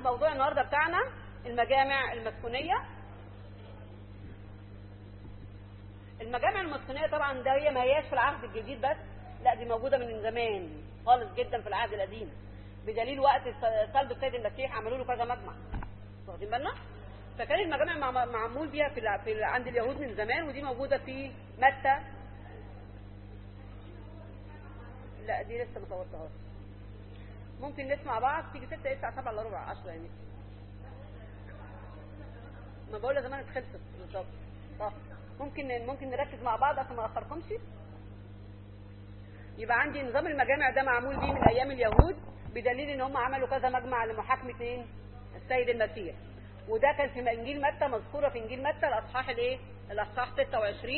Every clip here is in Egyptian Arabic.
موضوع النهارده بتاعنا المجامع المسكونيه المجامع المسكونيه طبعا ده هي ما هياش في العهد الجديد بس لا دي موجوده من زمان خالص جدا في العهد القديم بدليل وقت صلب السيد المسيح عملوا له كذا مجمع واخدين بالنا فكان المجامع مع- معمول بيها في, الع- في ال- عند اليهود من زمان ودي موجوده في متى لا دي لسه ما صورتهاش ممكن نسمع بعض تيجي 6 9 7 الا ربع 10 يعني ما بقول زمان خلصت بالظبط صح ممكن ممكن نركز مع بعض عشان ما اخركمش يبقى عندي نظام المجامع ده معمول بيه من ايام اليهود بدليل ان هم عملوا كذا مجمع لمحاكمه ايه السيد المسيح وده كان في انجيل متى مذكوره في انجيل متى الاصحاح الايه الاصحاح 26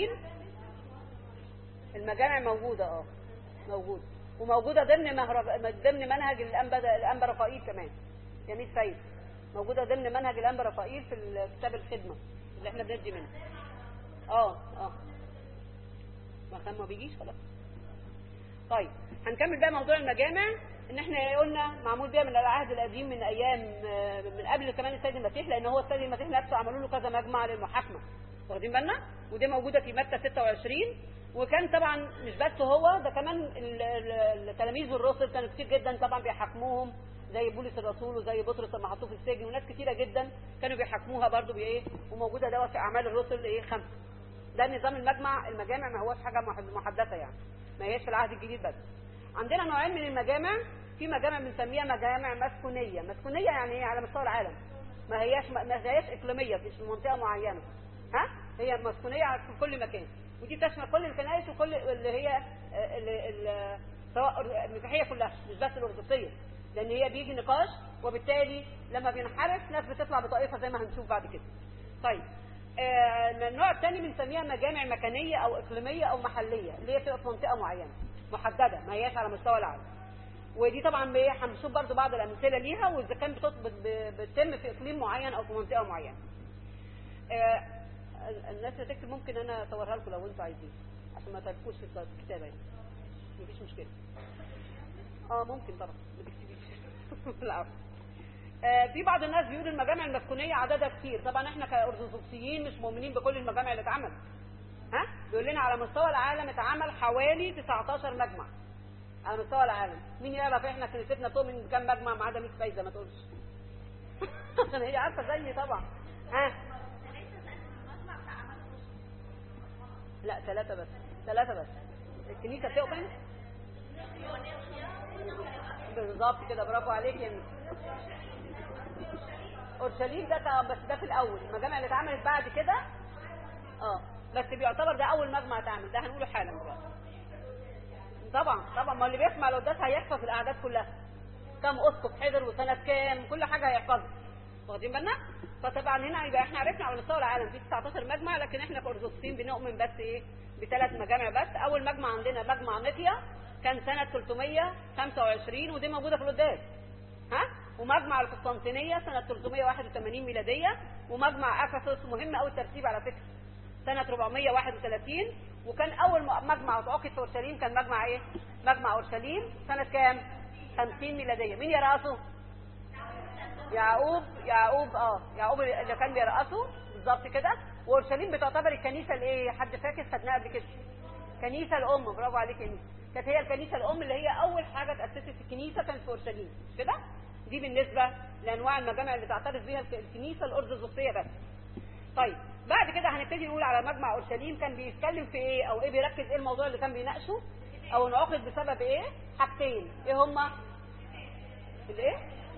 المجامع موجوده اه موجوده وموجوده ضمن مهرج... ضمن منهج الانبا الانبا رفائيل كمان جميل سيد موجوده ضمن منهج الانبا رفائيل في ال- كتاب الخدمه اللي احنا بندي منه اه اه ما كان ما بيجيش خلاص طيب هنكمل بقى موضوع المجامع ان احنا قلنا معمول بيها من العهد القديم من ايام آه، من قبل كمان السيد المسيح لان هو السيد المسيح نفسه عملوا له كذا مجمع للمحاكمه واخدين بالنا ودي موجوده في متى 26 وكان طبعا مش بس هو ده كمان ال- ال- التلاميذ والرسل كانوا كتير جدا طبعا بيحاكموهم زي بولس الرسول وزي بطرس لما حطوه في السجن وناس كتيره جدا كانوا بيحاكموها برضو بايه وموجوده دوت في اعمال الرسل ايه خمسه ده نظام المجمع المجامع ما هوش حاجه محد- محدثه يعني ما هياش في العهد الجديد بس عندنا نوعين من المجامع في مجامع بنسميها مجامع مسكونيه مسكونيه يعني ايه على مستوى العالم ما هياش ما هياش اقليميه في منطقه معينه ها هي مسكونيه في كل مكان ودي تشمل كل الكنائس وكل اللي هي آه، اللي اللي سواء المسيحيه كلها مش بس الارثوذكسيه لان هي بيجي نقاش وبالتالي لما بينحرف ناس بتطلع بطائفه زي ما هنشوف بعد كده طيب آه، النوع الثاني بنسميها مجامع مكانيه او اقليميه او محليه اللي هي بتبقى في منطقه معينه محدده ما هياش على مستوى العالم ودي طبعا بي- هنشوف برضو بعض الامثله ليها واذا كان بتط- بت- ب- بتتم في اقليم معين او في منطقه معينه آه، ال- الناس اللي تكتب ممكن انا اصورها لكم لو انتوا عايزين عشان ما تلفوش في الكتابه يعني مفيش مشكله اه ممكن طبعا ما تكتبيش العفو آه، في بعض الناس بيقولوا المجامع المسكونيه عددها كتير طبعا احنا كارثوذكسيين مش مؤمنين بكل المجامع اللي اتعملت ها بيقول لنا على مستوى العالم اتعمل حوالي 19 مجمع على مستوى العالم مين يعرف احنا كنيستنا تؤمن بكام مجمع ما عدا 100 فايده ما تقولش عشان هي عارفه زيي طبعا ها لا ثلاثة بس ثلاثة بس الكنيسة تؤمن بالظبط كده برافو عليك يا ميس اورشليم ده كان- بس ده في الاول المجامع اللي اتعملت بعد كده اه بس بيعتبر ده اول مجمع اتعمل ده هنقوله حالا دلوقتي طبعا طبعا ما اللي بيسمع القداس هيحفظ الاعداد كلها كم اسقف حضر وسنه كام كل حاجه هيحفظها واخدين بالنا فطبعا هنا يبقى احنا عرفنا على مستوى العالم في 19 مجمع لكن احنا كارثوذكسيين بنؤمن بس ايه بثلاث مجامع بس اول مجمع عندنا مجمع نقيا كان سنه 325 ودي موجوده في القداس ها ومجمع القسطنطينيه سنه 381 ميلاديه ومجمع افسس مهم قوي الترتيب على فكره سنة 431 وكان أول م- مجمع اتعقد في أورشليم كان مجمع إيه؟ مجمع أورشليم سنة كام؟ 50 ميلادية، مين يرأسه؟ يعقوب يعقوب اه يعقوب اللي كان بيرأسه بالظبط كده وأورشليم بتعتبر الكنيسة الإيه؟ حد فاكر خدناها قبل كده؟ كنيسة الأم برافو عليك يا ميس كانت هي الكنيسة الأم اللي هي أول حاجة تأسست الكنيسة كانت في أورشليم مش كده؟ دي بالنسبة لأنواع المجامع اللي تعترف بها الك- الكنيسة الأرثوذكسية بس. طيب بعد كده هنبتدي نقول على مجمع اورشليم كان بيتكلم في ايه او ايه بيركز ايه الموضوع اللي كان بيناقشه او انعقد بسبب ايه حاجتين ايه هما الايه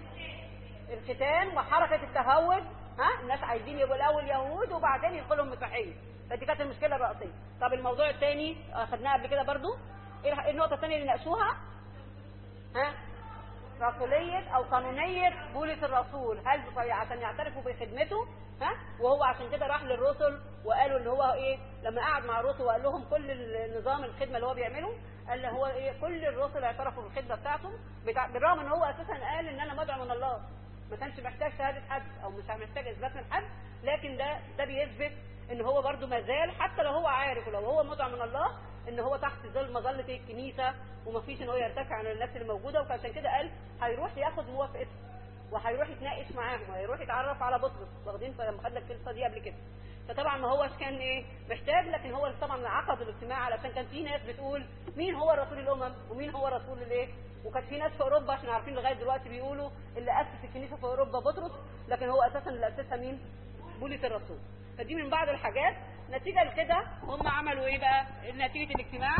الختان وحركه التهود ها الناس عايزين يبقوا الاول يهود وبعدين يدخلوا مسيحيه فدي كانت المشكله الرئيسيه طب الموضوع الثاني اخذناه قبل كده برضو ايه الح- إيه النقطه الثانيه اللي ناقشوها ها رسولية أو قانونية بولس الرسول هل بقى عشان يعترفوا بخدمته ها وهو عشان كده راح للرسل وقالوا ان هو ايه لما قعد مع الرسل وقال لهم كل النظام الخدمه اللي هو بيعمله قال له هو ايه كل الرسل اعترفوا بالخدمه بتاعته بتاع بالرغم ان هو اساسا قال ان انا مدعو من الله ما كانش محتاج شهاده حد او مش محتاج اثبات من حد لكن ده ده بيثبت ان هو برضو ما زال حتى لو هو عارف ولو هو مدعو من الله ان هو تحت ظل مظله إيه؟ الكنيسه ومفيش ان هو يرتفع عن الناس اللي موجوده وعشان كده قال هيروح ياخد موافقته وهيروح يتناقش معاهم وهيروح يتعرف على بطرس واخدين لما خدنا القصه دي قبل كده فطبعا ما هوش كان ايه محتاج لكن هو طبعا عقد الاجتماع علشان كان في ناس بتقول مين هو رسول الامم ومين هو رسول الايه وكانت في ناس في اوروبا احنا عارفين لغايه دلوقتي بيقولوا اللي اسس الكنيسه في اوروبا بطرس لكن هو اساسا اللي اسسها مين بولس الرسول فدي من بعض الحاجات نتيجه لكده هم عملوا ايه بقى نتيجه الاجتماع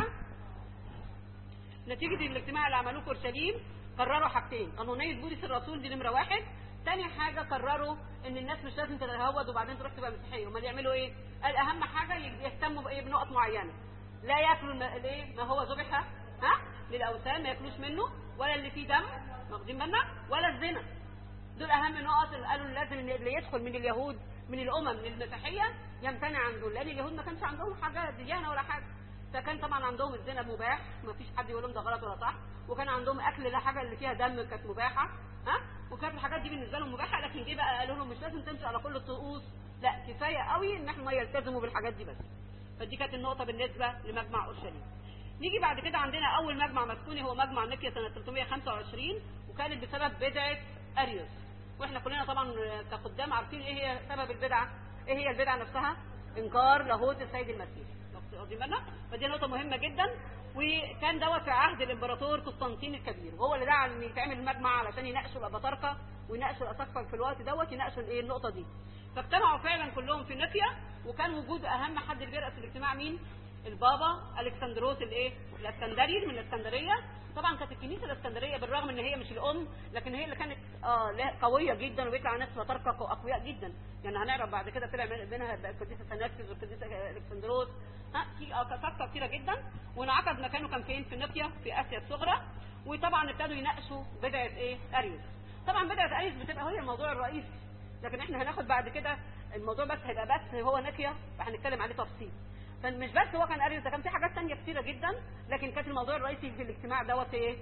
نتيجه الاجتماع اللي عملوه في اورشليم قرروا حاجتين قانونيه بولس الرسول دي نمره واحد تاني حاجة قرروا ان الناس مش لازم تتهود وبعدين تروح تبقى مسيحية امال يعملوا ايه قال اهم حاجة يهتموا بايه بنقط معينة لا ياكلوا الايه ما هو ذبح ها للاوثان ما ياكلوش منه ولا اللي فيه دم واخدين بالنا ولا الزنا دول اهم نقط اللي قالوا لازم ان اللي يدخل من اليهود من الامم للمسيحيه يمتنع عن دول لان اليهود ما كانش عندهم حاجه ديانه ولا حاجه فكان طبعا عندهم الزنا مباح ما فيش حد يقول لهم ده غلط ولا صح وكان عندهم اكل لا حاجه اللي فيها دم كانت مباحه ها وكانت الحاجات دي بالنسبه لهم مباحه لكن جه بقى قالوا لهم مش لازم تمشوا على كل الطقوس لا كفايه قوي ان احنا يلتزموا بالحاجات دي بس فدي كانت النقطه بالنسبه لمجمع اورشليم نيجي بعد كده عندنا اول مجمع مسكوني هو مجمع نيكيا سنه 325 وكانت بسبب بدعه اريوس واحنا كلنا طبعا كقدام عارفين ايه هي سبب البدعه ايه هي البدعه نفسها انكار لاهوت السيد المسيح واخدين بالنا فدي نقطه مهمه جدا وكان دوت في عهد الامبراطور قسطنطين الكبير وهو اللي دعا ان يتعمل المجمع علشان يناقشوا الاباطركه ويناقشوا الاساقفه في الوقت دوت يناقشوا الايه النقطه دي فاجتمعوا فعلا كلهم في نفيا وكان وجود اهم حد اللي بيرأس الاجتماع مين البابا الكسندروس الايه الاسكندري من الاسكندريه طبعا كانت الكنيسه الاسكندريه بالرغم ان هي مش الام لكن هي اللي كانت اه قويه جدا وبيطلع ناس بطاركه اقوياء جدا يعني هنعرف بعد كده طلع منها القديسه سنافس والقديسه الكسندروس ها في اساقفه كثيره جدا وانعقد مكانه كان فين في نقيا في اسيا الصغرى وطبعا ابتدوا يناقشوا بدعه ايه اريوس طبعا بدعه اريوس بتبقى هي الموضوع الرئيسي لكن احنا هناخد بعد كده الموضوع بس هيبقى بس هو نقيا فهنتكلم عليه تفصيل فمش بس هو كان اريوس ده كان في حاجات تانية كتيرة جدا لكن كانت الموضوع الرئيسي في الاجتماع دوت ايه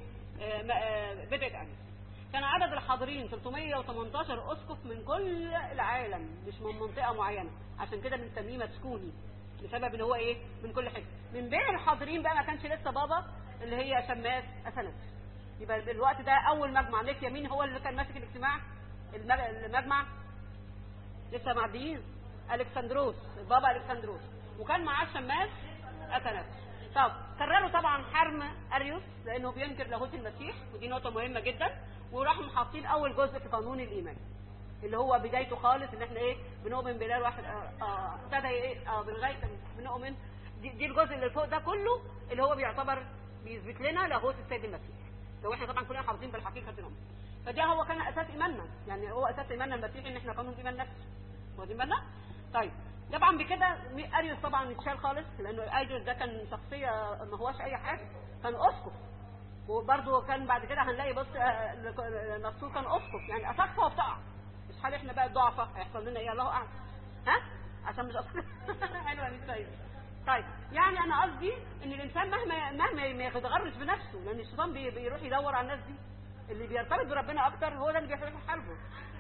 بدعة اريوس كان عدد الحاضرين 318 اسقف من كل العالم مش من منطقة معينة عشان كده بنسميه مسكوني بسبب ان هو ايه من كل حته من بين الحاضرين بقى ما كانش لسه بابا اللي هي شماس اسنس يبقى الوقت ده اول مجمع نيكيا مين هو اللي كان ماسك الاجتماع المجمع لسه معديين الكسندروس البابا الكسندروس وكان معاه شماس أتنس طب قرروا طبعا حرم أريوس لأنه بينكر لاهوت المسيح ودي نقطة مهمة جدا وراحوا حاطين أول جزء في قانون الإيمان اللي هو بدايته خالص ان احنا ايه بنؤمن بإله واحد ابتدى ايه اه بالغايه بنؤمن دي, دي الجزء اللي فوق ده كله اللي هو بيعتبر بيثبت لنا لاهوت السيد المسيح لو احنا طبعا كلنا حافظين بالحقيقه الامر فده هو كان اساس ايماننا يعني هو اساس ايماننا المسيحي ان احنا قانون ايمان نفسه واخدين بالنا طيب طبعا بكده اريوس طبعا اتشال خالص لانه اريوس ده كان شخصيه ما هواش اي حاجه كان اسقف وبرده كان بعد كده هنلاقي بص نصور كان اسقف يعني اسقفه وبتقع مش حال احنا بقى الضعفاء هيحصل لنا ايه الله اعلم ها عشان مش اسقف حلوه دي طيب طيب يعني انا قصدي ان الانسان مهما مهما ما يتغرس بنفسه لان الشيطان بيروح يدور على الناس دي اللي بيرتبط بربنا اكتر هو ده اللي بيروح يحاربه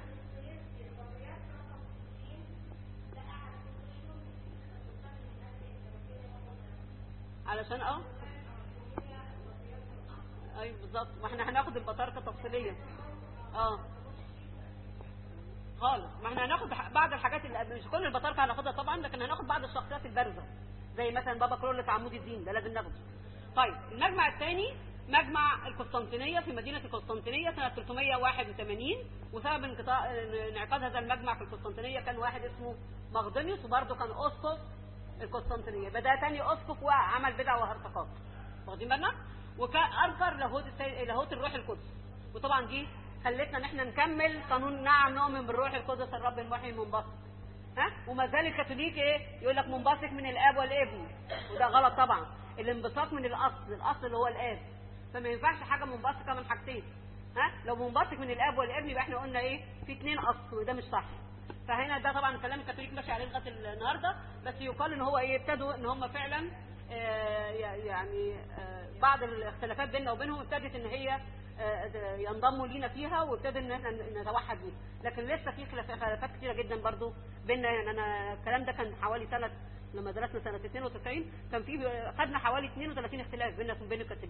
علشان اه ايوه بالظبط ما احنا هناخد البطاركه تفصيليا اه خالص ما احنا هناخد بعض الحاجات اللي مش كل البطاركه هناخدها طبعا لكن هناخد بعض الشخصيات البارزه زي مثلا بابا كرولة عمود الدين ده لازم ناخده طيب المجمع الثاني مجمع القسطنطينية في مدينة القسطنطينية سنة 381 وسبب انقطاع انعقاد هذا المجمع في القسطنطينية كان واحد اسمه مغدونيوس وبرضه كان اسقف القسطنطينية بدا تاني اسقف وعمل بدع وهرطقات واخدين بالنا وكان انكر لاهوت لاهوت الروح القدس وطبعا دي خلتنا ان احنا نكمل قانون نعم نؤمن بالروح القدس الرب المحيي المنبسط ها وما زال الكاثوليك ايه يقول لك منبثق من الاب والابن وده غلط طبعا الانبثاق من الاصل الاصل اللي هو الاب فما ينفعش حاجه منبثقه من حاجتين ها لو منبثق من الاب والابن يبقى احنا قلنا ايه في اثنين اصل وده مش صح فهنا ده طبعا كلام الكاثوليك ماشي عليه لغايه النهارده بس يقال ان هو ايه ابتدوا ان هم فعلا آه يعني آه بعض الاختلافات بيننا وبينهم ابتدت ان هي آه ينضموا لينا فيها وابتدى ان احنا نتوحد بيه لكن لسه في خلافات كتيره جدا برضو بيننا يعني انا الكلام ده كان حوالي سنه لما درسنا سنه 92 كان في خدنا حوالي 32 اختلاف بيننا وبين الكاثوليك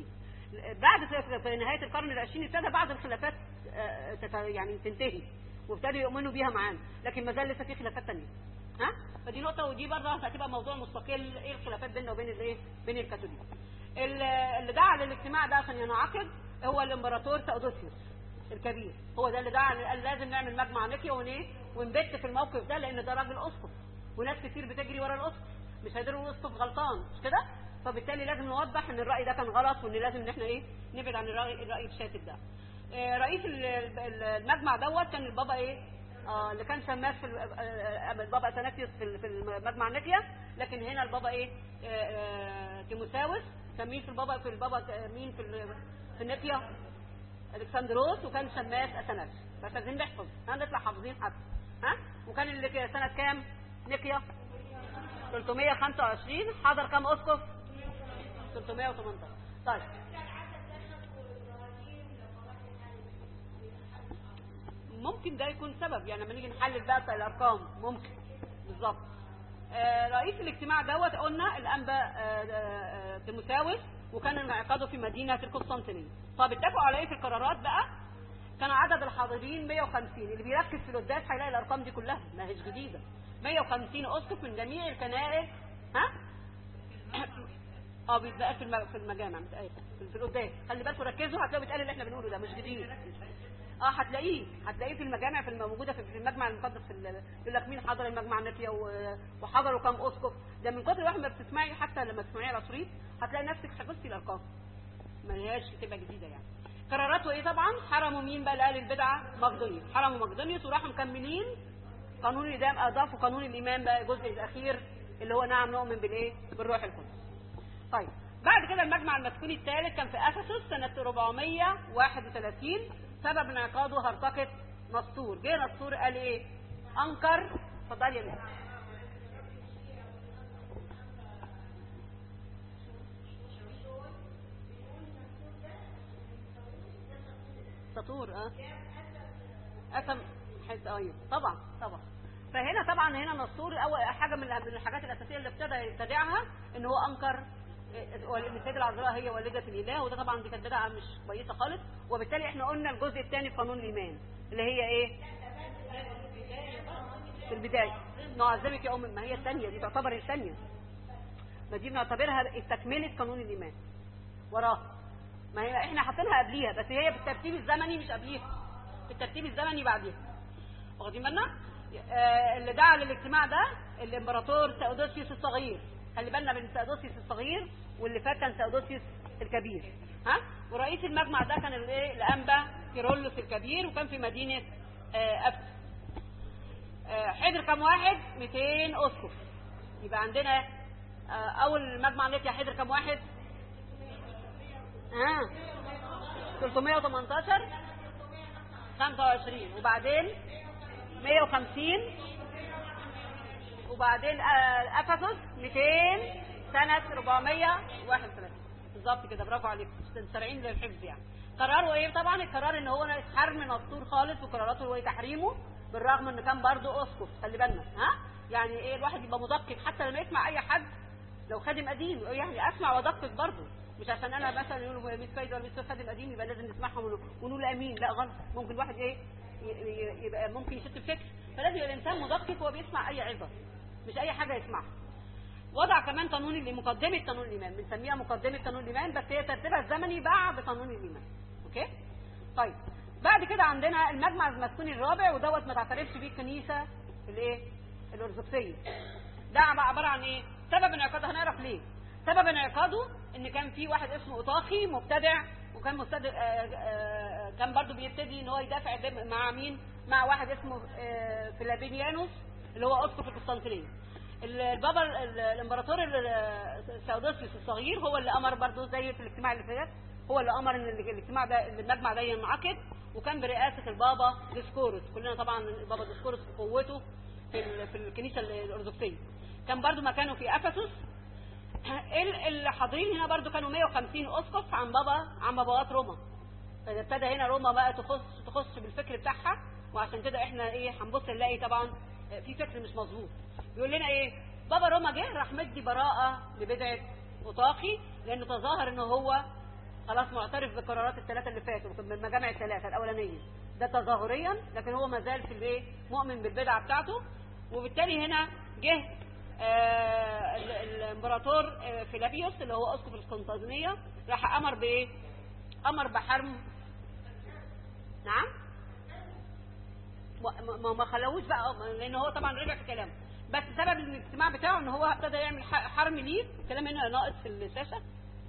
بعد في نهايه القرن العشرين ابتدى بعض الخلافات آه، تت- يعني تنتهي وابتدوا يؤمنوا بيها معانا لكن ما زال لسه في خلافات تانية ها فدي نقطه ودي برضه هتبقى موضوع مستقل ايه الخلافات بيننا وبين الايه بين الكاثوليك ال- اللي دعا للاجتماع ده عشان ينعقد هو الامبراطور تأودوسيوس الكبير هو ده اللي دعا قال لازم نعمل مجمع نقي ونيه ونبت في الموقف ده لان ده راجل اسقف وناس كتير بتجري ورا الاسقف مش هيقدروا الاسقف غلطان مش كده فبالتالي لازم نوضح ان الراي ده كان غلط وان لازم ان احنا ايه نبعد عن الراي الراي الشاتت ده آه، رئيس ال- ال- المجمع دوت كان البابا ايه آه اللي كان شماس في ال- آه، آه، البابا اثناسيوس في ال- في المجمع النقيه لكن هنا البابا ايه آه، آه، تيموساوس كان مين في البابا في البابا آه، مين في ال- في النقيه الكسندروس وكان شماس اثناسيوس بس عايزين نحفظ هنطلع حافظين حتى ها وكان اللي ك- سنه كام نقيه 325 حضر كام اسقف 318 طيب ممكن ده يكون سبب يعني لما نيجي نحلل بقى الارقام ممكن بالظبط آه، رئيس الاجتماع دوت قلنا الانبا آه، آه، تيموساوس وكان انعقاده في مدينه القسطنطينيه طب اتفقوا على ايه في القرارات بقى كان عدد الحاضرين 150 اللي بيركز في القداس هيلاقي الارقام دي كلها ما هيش جديده 150 اسقف من جميع الكنائس ها اه بيتبقى في الم- في المجامع متقال في في القداس خلي بالكم ركزوا هتلاقوا بيتقال اللي احنا بنقوله ده مش جديد اه هتلاقيه هتلاقيه في المجامع في الم- موجوده في في المجمع المقدس في ال- يقول لك مين حضر المجمع النقيه و- وحضروا كام اسقف ده من كتر واحد ما بتسمعي حتى لما تسمعي على شريط هتلاقي نفسك حفظتي الارقام ما هياش تبقى جديده يعني قراراته ايه طبعا حرموا مين بقى اهل البدعه مقدونيوس حرموا مقدونيوس وراحوا مكملين قانون الادام اضافوا قانون الايمان بقى الجزء الاخير اللي هو نعم نؤمن بالايه بالروح القدس طيب بعد كده المجمع المسكوني الثالث كان في افسس سنه 431 سبب انعقاده هرطقه نسطور جه نسطور قال ايه انكر اتفضلي يا ميس سطور اه قسم حته ايوه طبعا طبعا فهنا طبعا هنا نسطور اول حاجه من من الحاجات الاساسيه اللي ابتدى يبتدعها ان هو انكر ان السيده العذراء هي والده الاله وده طبعا دي كانت بدعه مش كويسه خالص وبالتالي احنا قلنا الجزء الثاني في قانون الايمان اللي هي ايه؟ في البدايه نعذبك يا ام ما هي الثانيه دي تعتبر الثانيه ما دي بنعتبرها تكمله قانون الايمان وراها ما هي احنا حاطينها قبليها بس هي بالترتيب الزمني مش قبليها بالترتيب الزمني بعديها واخدين بالنا آه، اللي دعا للاجتماع ده الامبراطور تأودوسيوس الصغير خلي بالنا من تأودوسيوس الصغير واللي فات كان تأودوسيوس الكبير ها ورئيس المجمع ده كان الايه الانبا كيرلس الكبير وكان في مدينه آه، افسس آه، حضر كام واحد 200 اسقف يبقى عندنا آه، اول مجمع نتيا حضر كام واحد ها 318 25 وبعدين 150 وبعدين آه، افسس 200 سنه 431 بالظبط كده برافو عليك مستنسرعين للحفظ يعني قرروا ايه طبعا القرار ان هو حرم نسطور خالص وقراراته هو تحريمه بالرغم ان كان برضه اسقف خلي بالنا ها يعني ايه الواحد يبقى مدقق حتى لما يسمع اي حد لو خادم قديم يعني اسمع وادقق برضه مش عشان انا مثلا يقولوا ميس فايده ولا ميس خادم قديم يبقى لازم نسمعهم ونقول- ونقول امين لا غلط ممكن الواحد ايه ي- ي- يبقى ممكن يشت الفكر فلازم يبقى الانسان مدقق وهو بيسمع اي عظه مش اي حاجه يسمعها وضع كمان قانون اللي مقدمه قانون الايمان بنسميها مقدمه قانون الايمان بس هي ترتيبها الزمني بعد قانون الايمان اوكي طيب بعد كده عندنا المجمع المسكوني الرابع ودوت ما تعترفش بيه الكنيسه الايه الارثوذكسيه ده عباره عن ايه سبب انعقاده هنعرف ليه سبب انعقاده ان كان في واحد اسمه اوطاخي مبتدع وكان مبتدع آه، آه، كان برضو بيبتدي ان هو يدافع دم- مع مين مع واحد اسمه آه، فلابينيانوس اللي هو اسقف القسطنطينيه ال- البابا ال- ال- الامبراطور ال- ساودوسيوس الصغير هو اللي امر برضو زي في الاجتماع اللي فات هو اللي امر ان ال- الاجتماع ده المجمع ده ينعقد وكان برئاسه البابا ديسكورس كلنا طبعا البابا ديسكورس بقوته في ال- في الكنيسه الارثوذكسيه كان برضو مكانه في افسس ال- اللي حاضرين هنا برضو كانوا 150 اسقف عن بابا عن بابوات روما فابتدى هنا روما بقى تخص تخص بالفكر بتاعها وعشان كده احنا ايه هنبص نلاقي طبعا في فكر مش مظبوط بيقول لنا ايه بابا روما جه راح مدي براءه لبدعه وطاقي لانه تظاهر ان هو خلاص معترف بالقرارات الثلاثه اللي فاتوا من المجامع الثلاثه الاولانيه ده تظاهريا لكن هو ما زال في الايه مؤمن بالبدعه بتاعته وبالتالي هنا جه آه الامبراطور آه فيلابيوس اللي هو اسقف القسطنطينيه راح امر بايه امر بحرم نعم ما ما خلوش بقى لان هو طبعا رجع في كلامه بس سبب الاجتماع بتاعه ان هو ابتدى يعمل حرم ليه الكلام هنا ناقص في الشاشه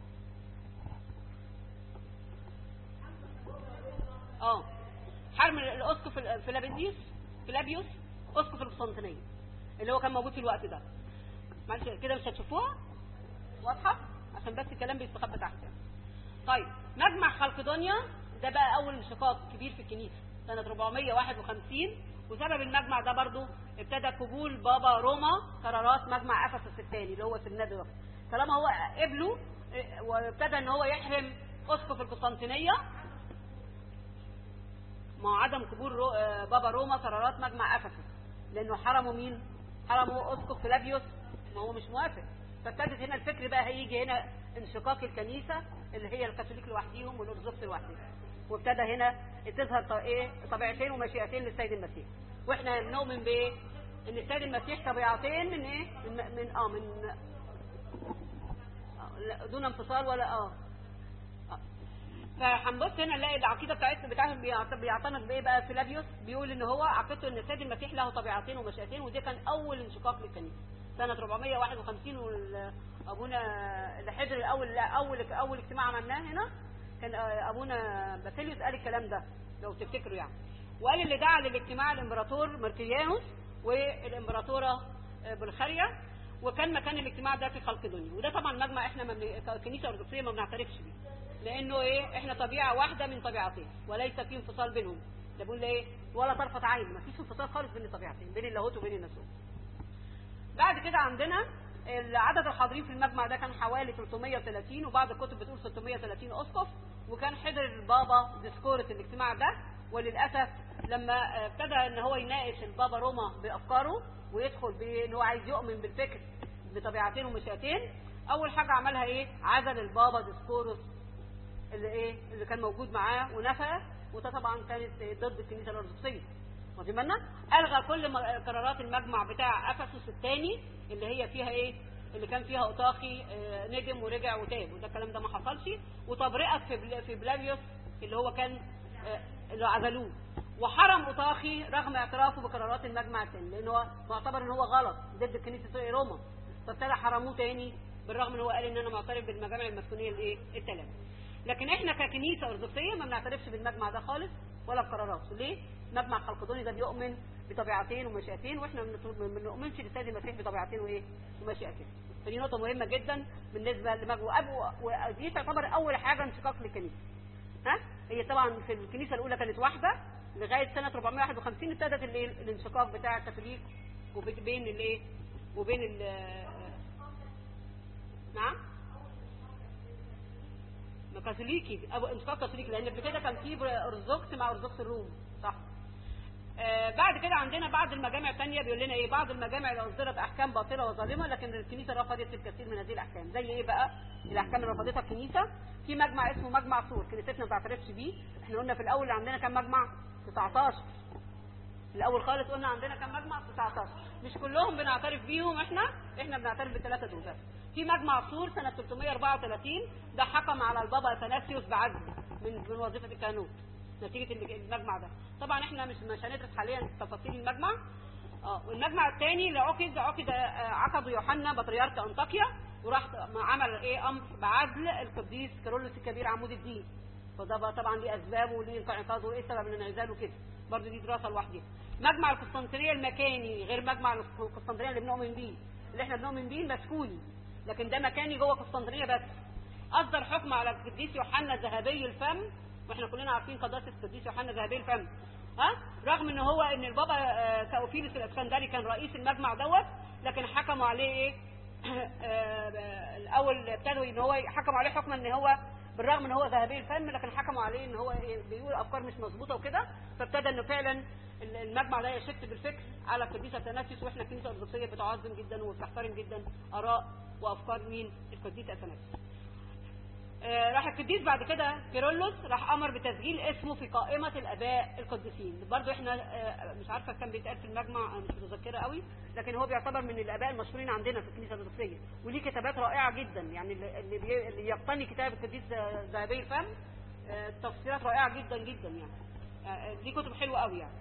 اه حرم الاسقف فيلابيديوس فيلابيوس اسقف القسطنطينيه اللي هو كان موجود في الوقت ده معلش كده مش هتشوفوها واضحه عشان بس الكلام بيستخبى تحت طيب مجمع خلقدونيا ده بقى اول انشقاق كبير في الكنيسه سنه 451 وسبب المجمع ده برضو ابتدى قبول بابا روما قرارات مجمع افسس الثاني اللي هو سناد ده طالما هو قبله وابتدى ان هو يحرم اسقف القسطنطينيه مع عدم قبول رو بابا روما قرارات مجمع افسس لانه حرموا مين حرموا اسقف فلافيوس ما هو مش موافق فابتدت هنا الفكر بقى هيجي هنا انشقاق الكنيسه اللي هي الكاثوليك لوحديهم والارثوذكس لوحدهم وابتدى هنا تظهر ايه طبيعتين ومشيئتين للسيد المسيح واحنا بنؤمن بايه ان السيد المسيح طبيعتين من ايه من من اه من آه دون انفصال ولا اه فهنبص هنا نلاقي العقيده بتاعتنا بتاعهم بيعتنق بايه بقى فيلافيوس بيقول ان هو عقيدته ان السيد المسيح له طبيعتين ومشيئتين ودي كان اول انشقاق للكنيسه سنه 451 وابونا اللي حضر الاول اول اول اجتماع عملناه هنا كان ابونا باسيليوس قال الكلام ده لو تفتكروا يعني وقال اللي دعا للاجتماع الامبراطور مرتيانوس والامبراطوره بلخاريا وكان مكان الاجتماع ده في خلق دنيا وده طبعا مجمع احنا كنيسه ارثوذكسيه ما بنعترفش بيه لانه ايه احنا طبيعه واحده من طبيعتين وليس في انفصال بينهم ده بيقول ايه ولا طرفه عين ما فيش انفصال خالص بين الطبيعتين بين اللاهوت وبين الناسوت بعد كده عندنا عدد الحاضرين في المجمع ده كان حوالي 330 وبعض الكتب بتقول 630 اسقف وكان حضر البابا ديسكورة الاجتماع ده وللاسف لما ابتدى ان هو يناقش البابا روما بافكاره ويدخل بان هو عايز يؤمن بالفكر بطبيعتين ومشيئتين اول حاجه عملها ايه عزل البابا ديسكوروس اللي ايه اللي كان موجود معاه ونفى وده طبعا كانت ضد الكنيسه الارثوذكسيه واخدين بالنا الغى كل قرارات المجمع بتاع افسس الثاني اللي هي فيها ايه اللي كان فيها اوطاخي اه نجم ورجع وتاب وده الكلام ده ما حصلش وتبرئت في في بلافيوس اللي هو كان اه اللي عزلوه وحرم اوطاخي رغم اعترافه بقرارات المجمع الثاني لان هو معتبر ان هو غلط ضد كنيسه روما فابتدى حرموه تاني بالرغم ان هو قال ان انا معترف بالمجامع المسكونيه الايه الثلاثه لكن احنا ككنيسه ارثوذكسيه ما بنعترفش بالمجمع ده خالص ولا بقراراته ليه مجمع خلقدوني ده بيؤمن بطبيعتين ومشيئتين واحنا ما بنؤمنش للسيد المسيح بطبيعتين وايه ومشيئتين فدي نقطه مهمه جدا بالنسبه لمجمع ودي تعتبر اول حاجه انشقاق للكنيسه ها هي طبعا في الكنيسه الاولى كانت واحده لغايه سنه 451 ابتدت الانشقاق بتاع الكاثوليك وبين الايه وبين ال نعم كاثوليكي ابو انشقاق كاثوليكي لان قبل كده كان في ارثوذكس مع ارثوذكس الروم صح آه بعد كده عندنا بعض المجامع الثانيه بيقول لنا ايه بعض المجامع اللي اصدرت احكام باطله وظالمه لكن الكنيسه رفضت الكثير من هذه الاحكام زي ايه بقى الاحكام اللي رفضتها الكنيسه في مجمع اسمه مجمع سور كنيستنا ما بتعترفش بيه احنا قلنا في الاول عندنا كام مجمع 19 الاول خالص قلنا عندنا كام مجمع 19 مش كلهم بنعترف بيهم احنا احنا بنعترف بالثلاثه دول بس في مجمع سور سنه 334 ده حكم على البابا اثناسيوس بعزل من من وظيفه الكهنوت نتيجه المجمع ده طبعا احنا مش مش هندرس حاليا تفاصيل المجمع اه والمجمع الثاني اللي عقد عقد عقده يوحنا بطريرك انطاكيا وراح عمل ايه امر بعزل القديس كيرلس الكبير عمود الدين فده بقى طبعا ليه اسباب وليه انقطاعه وايه سبب الانعزال وكده برضه دي دراسه لوحدها مجمع القسطنطينيه المكاني غير مجمع القسطنطينيه اللي بنؤمن بيه اللي احنا بنؤمن بيه المسكوني لكن ده مكاني جوه قسطنطينيه بس اصدر حكم على القديس يوحنا ذهبي الفم واحنا كلنا عارفين قداسه القديس يوحنا ذهبي الفم ها رغم ان هو ان البابا كاوفيلوس الاسكندري كان رئيس المجمع دوت لكن حكموا عليه ايه الاول ابتدوا ان هو حكموا عليه حكما ان هو بالرغم ان هو ذهبي الفم لكن حكموا عليه ان هو إيه بيقول افكار مش مظبوطه وكده فابتدى انه فعلا المجمع ده يشت بالفكر على القديس اثناسيوس واحنا الكنيسه الارثوذكسيه بتعظم جدا وبتحترم جدا اراء وافكار مين القديس اثناسيوس آه، راح القديس بعد كده كيرلس راح امر بتسجيل اسمه في قائمه الاباء القديسين برضو احنا آه، مش عارفه كان بيتقال في المجمع انا مش متذكره قوي لكن هو بيعتبر من الاباء المشهورين عندنا في الكنيسه الارثوذكسيه وليه كتابات رائعه جدا يعني اللي بي- اللي يقتني كتاب القديس ذهبي الفم آه، تفسيرات رائعه جدا جدا يعني آه، دي كتب حلوه قوي يعني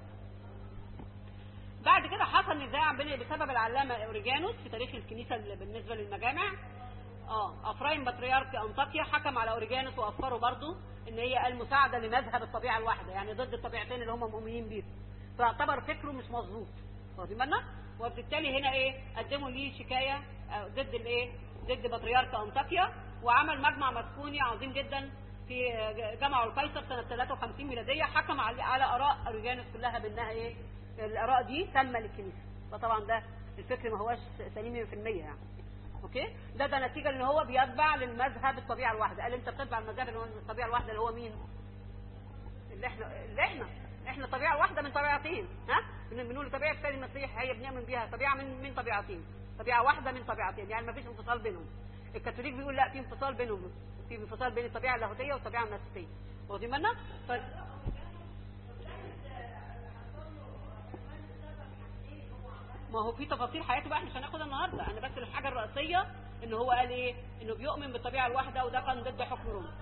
بعد كده حصل نزاع بين بسبب العلامه اوريجانوس في تاريخ الكنيسه اللي بالنسبه للمجامع اه افرايم بطريرك انطاكيا حكم على اوريجانوس وافكره برضه ان هي المساعده لمذهب الطبيعه الواحده يعني ضد الطبيعتين اللي هم مؤمنين بيهم فاعتبر فكره مش مظبوط واخدين بالنا وبالتالي هنا ايه قدموا ليه شكايه آه، ضد الايه ضد بطريرك انطاكيا وعمل مجمع مسكوني عظيم جدا في آه، جامع القيصر سنه 53 ميلاديه حكم على على اراء اوريجانوس كلها بانها ايه الاراء دي تامه للكنيسه فطبعا ده الفكر ما هوش سليم 100% يعني اوكي ده ده نتيجه ان هو بيتبع للمذهب الطبيعه الواحده قال انت بتتبع المذهب اللي هو الطبيعه الواحده اللي هو مين اللي احنا اللي احنا احنا طبيعه واحده من طبيعتين ها بن- بنقول طبيعه السيد المسيح هي بنؤمن بيها طبيعه من من طبيعتين طبيعه واحده من طبيعتين يعني ما فيش انفصال بينهم الكاثوليك بيقول لا في انفصال بينهم في انفصال بين الطبيعه اللاهوتيه والطبيعه النفسيه واخدين بالنا ف... ما هو في تفاصيل حياته بقى احنا مش هناخدها النهارده انا بس الحاجه الرئيسيه ان هو قال ايه انه بيؤمن بالطبيعه الواحده وده كان ضد حكم روما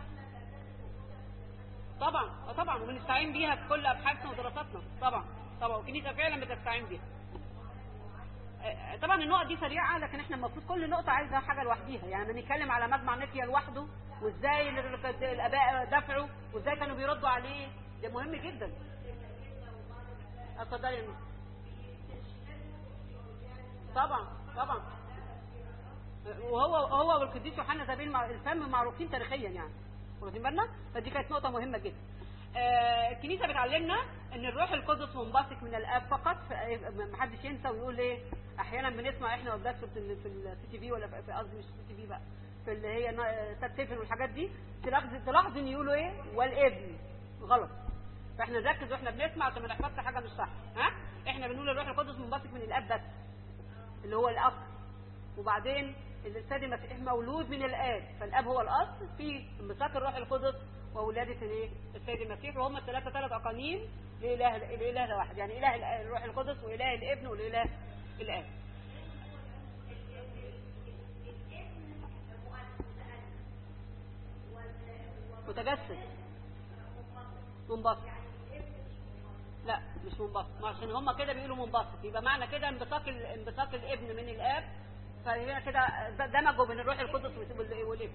طبعا اه طبعا وبنستعين بيها في كل ابحاثنا ودراساتنا طبعا طبعا والكنيسه فعلا بتستعين بيها آه، طبعا النقط دي سريعه لكن احنا المفروض كل نقطه عايزه حاجه لوحديها يعني بنتكلم على مجمع نيكيا لوحده وازاي ال- ال- الاباء دفعوا وازاي كانوا بيردوا عليه ده مهم جدا اتفضلي يا نور. طبعا طبعا وهو هو والقديس يوحنا زابيل مع الفم معروفين تاريخيا يعني واخدين بالنا فدي كانت نقطه مهمه جدا آه، الكنيسه بتعلمنا ان الروح القدس منبثق من الاب فقط ف- محدش ينسى ويقول ايه احيانا بنسمع احنا قداس في ال- في السي تي في ولا في في- قصدي مش السي تي في بقى في اللي هي نا- سات سيفن والحاجات دي تلاحظ تلاحظ ان يقولوا ايه والابن غلط فاحنا نركز واحنا بنسمع عشان ما نحفظش حاجه مش صح ها احنا بنقول الروح القدس منبثق من الاب بس اللي هو الاب وبعدين السيد المسيح مولود من الاب فالاب هو الاصل في انبثاق الروح القدس وولاده الايه السيد المسيح وهم الثلاثه ثلاث اقانيم لاله الاله ده واحد يعني اله الآ- الروح القدس واله الابن والاله الاب متجسد منبسط لا مش منبسط ما عشان هم كده بيقولوا منبسط يبقى معنى كده انبثاق ال- انبثاق الابن من الاب فهنا كده د- دمجوا بين الروح القدس وال- والابن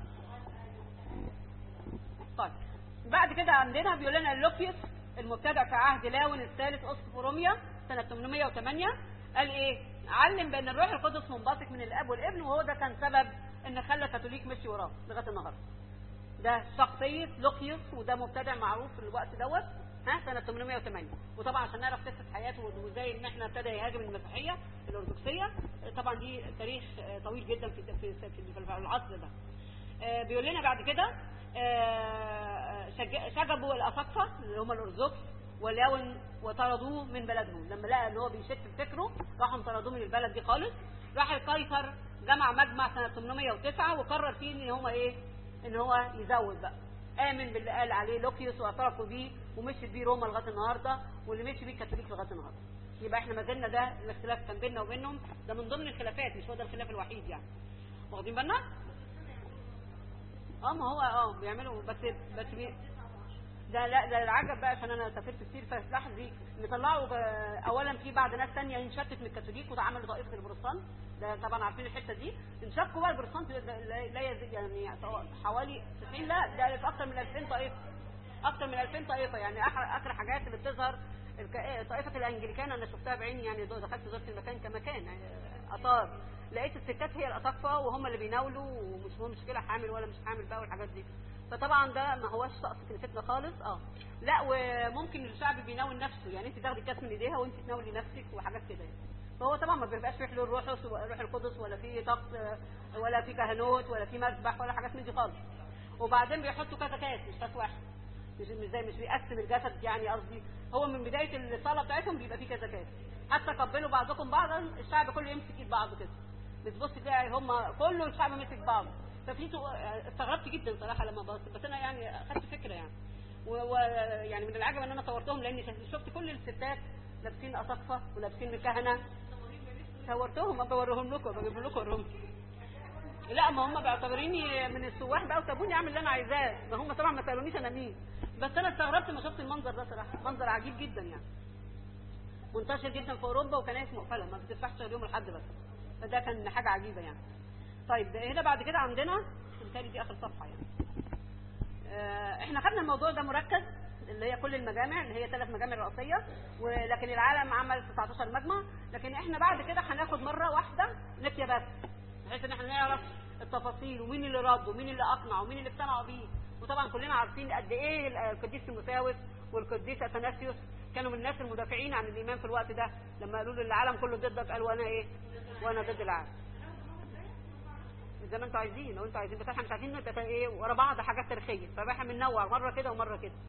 طيب بعد كده عندنا بيقول لنا لوكيوس المبتدع في عهد لاون الثالث اسقف روميا سنه 808 قال ايه علم بان الروح القدس منبثق من الاب والابن وهو ده كان سبب ان خلى كاثوليك مشي وراه لغايه النهارده ده شخصية لوكيوس وده مبتدع معروف في الوقت دوت ها سنة 808 وطبعا عشان نعرف قصة حياته وازاي ان احنا ابتدى يهاجم المسيحية الأرثوذكسية طبعا دي تاريخ آه، طويل جدا في في في في العصر ده آه، بيقول لنا بعد كده آه، شج- شجبوا الأساقفة اللي هم الأرثوذكس ولاون وطردوه من بلدهم لما لقى ان هو بيشت في فكره راحوا طردوه من البلد دي خالص راح القيصر جمع مجمع سنة 809 وقرر فيه ان هو ايه ان هو يزود بقى امن باللي قال عليه لوكيوس واعترفوا بيه ومشي بيه روما لغايه النهارده واللي مشي بيه الكاثوليك لغايه النهارده يبقى احنا ما زلنا ده الاختلاف كان بيننا وبينهم ده من ضمن الخلافات مش هو ده الخلاف الوحيد يعني واخدين بالنا اه ما هو اه بيعملوا بس بس بي ده لا ده العجب بقى عشان انا سافرت كتير فتلاحظي ان طلعوا ب- اولا في بعض ناس ثانيه انشقت من الكاثوليك وعملوا طائفه البروتستانت ده طبعا عارفين الحته دي انشقوا بقى البروتستانت لا- لا لا يزيد يعني حوالي 90 لا ده في اكثر من 2000 طائفه اكثر من 2000 طائفه يعني أح- اخر حاجات اللي بتظهر الك- طائفه الانجليكان انا شفتها بعيني يعني دو- دخلت زرت المكان كمكان آه، اثار لقيت الستات هي الاساقفه وهم اللي بيناولوا ومش هو مشكله حامل ولا مش حامل بقى والحاجات دي فطبعا ده ما هوش طقس كنيستنا خالص اه لا وممكن الشعب بيناول نفسه يعني انت تاخدي كاس من ايديها وانت تناولي نفسك وحاجات كده يعني فهو طبعا ما بيبقاش في حلول روح روح القدس ولا في طقس آه، ولا في كهنوت ولا في مسبح ولا حاجات من دي خالص وبعدين بيحطوا كذا كاس مش كاس واحد مش مش زي مش بيقسم الجسد يعني قصدي هو من بدايه الصلاه بتاعتهم بيبقى فيه كذا كاس حتى قبلوا بعضكم بعضا الشعب كله يمسك ايد بعضه كده بتبص تلاقي هم كله الشعب مسك بعضه ففي سو- استغربت جدا صراحه لما بص بس انا يعني اخدت فكره يعني ويعني من العجب ان انا صورتهم لاني شفت كل الستات لابسين اصفه ولابسين كهنه صورتهم ما بوريهم لكم بجيب لكم اوريهم لا ما هم بيعتبريني من السواح بقى وسابوني اعمل اللي انا عايزاه ما هم طبعا ما سالونيش انا مين بس انا استغربت ما شفت المنظر ده صراحه منظر عجيب جدا يعني منتشر جدا في اوروبا وكنائس مقفله ما بتفتحش غير يوم الاحد بس فده كان حاجه عجيبه يعني طيب هنا بعد كده عندنا بالتالي دي اخر صفحه يعني آه، احنا خدنا الموضوع ده مركز اللي هي كل المجامع اللي هي ثلاث مجامع رئيسيه ولكن العالم عمل 19 مجمع لكن احنا بعد كده هناخد مره واحده نفيه بس بحيث ان احنا نعرف التفاصيل ومين اللي رد ومين اللي اقنع ومين اللي اقتنعوا بيه وطبعا كلنا عارفين قد ايه القديس تيموثاوس والقديس اثناسيوس كانوا من الناس المدافعين عن الايمان في الوقت ده لما قالوا له العالم كله ضدك قال وانا ايه وانا ضد العالم زي ما انتوا عايزين لو انتوا عايزين بس احنا مش عايزين نبقى ايه ورا بعض حاجات تاريخيه فاحنا بننوع مره كده ومره كده